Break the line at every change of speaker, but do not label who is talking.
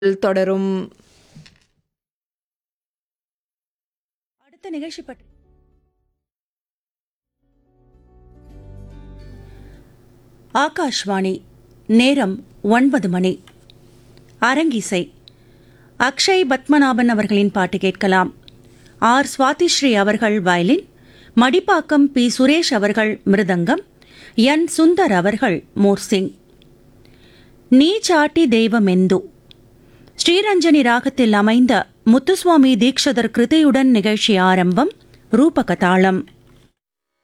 தொடரும்
அடுத்த நிகழ்ச்சி பற்றி ஆகாஷ்வாணி நேரம் ஒன்பது மணி அரங்கிசை அக்ஷய் பத்மநாபன் அவர்களின் பாட்டு கேட்கலாம் ஆர் சுவாதிஸ்ரீ அவர்கள் வயலின் மடிப்பாக்கம் பி சுரேஷ் அவர்கள் மிருதங்கம் என் சுந்தர் அவர்கள் மோர்சிங் நீ சாட்டி தெய்வமெந்து ஸ்ரீரஞ்சனி ராகத்தில் அமைந்த முத்துசுவாமி தீக்ஷதர் கிருதியுடன் நிகழ்ச்சி ஆரம்பம் ரூபகதாளம்